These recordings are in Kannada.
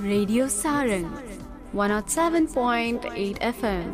Radio Sarang 107.8 FM.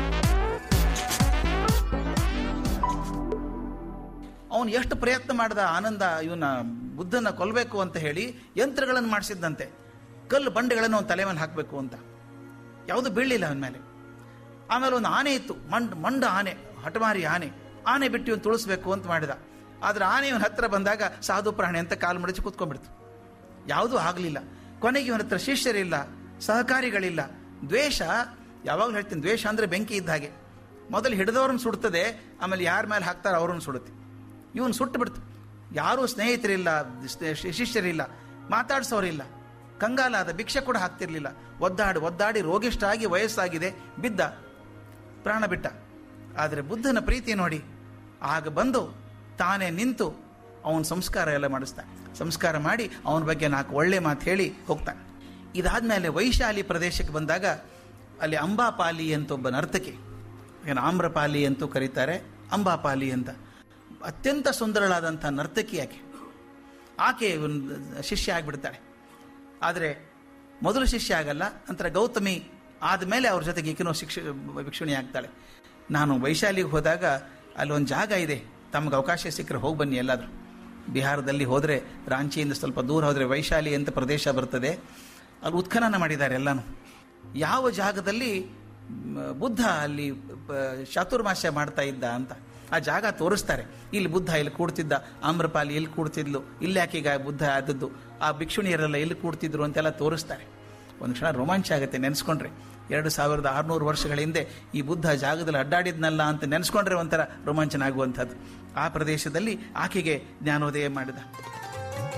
ಅವನು ಎಷ್ಟು ಪ್ರಯತ್ನ ಮಾಡ್ದ ಆನಂದ ಇವನ ಬುದ್ಧನ ಕೊಲ್ಲಬೇಕು ಅಂತ ಹೇಳಿ ಯಂತ್ರಗಳನ್ನು ಮಾಡಿಸಿದ್ದಂತೆ ಕಲ್ಲು ಬಂಡೆಗಳನ್ನು ಅವನ ತಲೆ ಮೇಲೆ ಹಾಕಬೇಕು ಅಂತ ಯಾವುದು ಬೀಳಲಿಲ್ಲ ಅವನ ಮೇಲೆ ಆಮೇಲೆ ಒಂದು ಆನೆ ಇತ್ತು ಮಂಡ್ ಮಂಡ ಆನೆ ಹಠಮಾರಿ ಆನೆ ಆನೆ ಬಿಟ್ಟು ಇವನು ತುಳಿಸ್ಬೇಕು ಅಂತ ಮಾಡಿದ ಆದರೆ ಆನೆ ಇವನ ಹತ್ರ ಬಂದಾಗ ಸಾಧು ಪ್ರಾಣಿ ಅಂತ ಕಾಲು ಮಡಚಿ ಕೂತ್ಕೊಂಡ್ಬಿಡ್ತು ಯಾವುದೂ ಆಗಲಿಲ್ಲ ಕೊನೆಗೆ ಇವನ ಹತ್ರ ಶಿಷ್ಯರಿಲ್ಲ ಸಹಕಾರಿಗಳಿಲ್ಲ ದ್ವೇಷ ಯಾವಾಗಲೂ ಹೇಳ್ತೀನಿ ದ್ವೇಷ ಅಂದರೆ ಬೆಂಕಿ ಇದ್ದ ಹಾಗೆ ಮೊದಲು ಹಿಡಿದವ್ರನ್ನ ಸುಡ್ತದೆ ಆಮೇಲೆ ಯಾರ ಮೇಲೆ ಹಾಕ್ತಾರೆ ಅವ್ರನ್ನ ಸುಡುತ್ತೆ ಇವನು ಸುಟ್ಟು ಬಿಡ್ತು ಯಾರೂ ಸ್ನೇಹಿತರಿಲ್ಲ ಸ್ನೇ- ಶಿ- ಶಿಷ್ಯರಿಲ್ಲ ಮಾತಾಡ್ಸೋರಿಲ್ಲ ಕಂಗಾಲಾದ ಭಿಕ್ಷೆ ಕೂಡ ಹಾಕ್ತಿರ್ಲಿಲ್ಲ ಒದ್ದಾಡಿ ಒದ್ದಾಡಿ ರೋಗಿಷ್ಟಾಗಿ ವಯಸ್ಸಾಗಿದೆ ಬಿದ್ದ ಪ್ರಾಣ ಬಿಟ್ಟ ಆದರೆ ಬುದ್ಧನ ಪ್ರೀತಿ ನೋಡಿ ಆಗ ಬಂದು ತಾನೇ ನಿಂತು ಅವನ ಸಂಸ್ಕಾರ ಎಲ್ಲ ಮಾಡಿಸ್ತಾನೆ ಸಂಸ್ಕಾರ ಮಾಡಿ ಅವನ ಬಗ್ಗೆ ನಾಲ್ಕು ಒಳ್ಳೆ ಮಾತು ಹೇಳಿ ಹೋಗ್ತಾನೆ ಇದಾದ್ಮೇಲೆ ವೈಶಾಲಿ ಪ್ರದೇಶಕ್ಕೆ ಬಂದಾಗ ಅಲ್ಲಿ ಅಂಬಾಪಾಲಿ ಅಂತ ಒಬ್ಬ ನರ್ತಕಿ ಏನು ಆಮ್ರಪಾಲಿ ಅಂತೂ ಕರೀತಾರೆ ಅಂಬಾಪಾಲಿ ಅಂತ ಅತ್ಯಂತ ಸುಂದರಳಾದಂಥ ನರ್ತಕಿ ಆಕೆ ಆಕೆ ಒಂದು ಶಿಷ್ಯ ಆಗಿಬಿಡ್ತಾಳೆ ಆದರೆ ಮೊದಲು ಶಿಷ್ಯ ಆಗಲ್ಲ ನಂತರ ಗೌತಮಿ ಆದಮೇಲೆ ಅವ್ರ ಜೊತೆಗೆ ಈಕಿನೋ ಶಿಕ್ಷ ಭಿಕ್ಷುಣಿ ಆಗ್ತಾಳೆ ನಾನು ವೈಶಾಲಿಗೆ ಹೋದಾಗ ಅಲ್ಲಿ ಒಂದು ಜಾಗ ಇದೆ ತಮಗೆ ಅವಕಾಶ ಸಿಕ್ಕರೆ ಹೋಗಿ ಬನ್ನಿ ಎಲ್ಲಾದರೂ ಬಿಹಾರದಲ್ಲಿ ಹೋದರೆ ರಾಂಚಿಯಿಂದ ಸ್ವಲ್ಪ ದೂರ ಹೋದರೆ ವೈಶಾಲಿ ಅಂತ ಪ್ರದೇಶ ಬರ್ತದೆ ಅಲ್ಲಿ ಉತ್ಖನನ ಮಾಡಿದ್ದಾರೆ ಎಲ್ಲನೂ ಯಾವ ಜಾಗದಲ್ಲಿ ಮ್, ಬುದ್ಧ ಅಲ್ಲಿ ಪ- ಚಾತುರ್ಮಾಸ್ಯ ಮಾಡ್ತಾ ಇದ್ದ ಅಂತ ಆ ಜಾಗ ತೋರಿಸ್ತಾರೆ ಇಲ್ಲಿ ಬುದ್ಧ ಇಲ್ಲಿ ಕೂಡ್ತಿದ್ದ ಆಮ್ರಪಾಲಿ ಎಲ್ಲಿ ಕೂಡ್ತಿದ್ಲು ಇಲ್ಲಿ ಯಾಕೀಗ ಬುದ್ಧ ಆದದ್ದು ಆ ಭಿಕ್ಷುಣಿಯರೆಲ್ಲ ಎಲ್ಲಿ ಕೂಡ್ತಿದ್ರು ಅಂತೆಲ್ಲ ತೋರಿಸ್ತಾರೆ ಒಂದು ಕ್ಷಣ ರೋಮಾಂಚ ಆಗುತ್ತೆ ನೆನೆಸ್ಕೊಂಡ್ರೆ ಎರಡು ಸಾವಿರದ ಆರುನೂರು ವರ್ಷಗಳ ಹಿಂದೆ ಈ ಬುದ್ಧ ಜಾಗದಲ್ಲಿ ಅಡ್ಡಾಡಿದ್ನಲ್ಲ ಅಂತ ನೆನೆಸ್ಕೊಂಡ್ರೆ ಒಂಥರ ರೋಮಾಂಚನ ಆಗುವಂಥದ್ದು ಆ ಪ್ರದೇಶದಲ್ಲಿ ಆಕೆಗೆ ಜ್ಞಾನೋದಯ ಮಾಡಿದ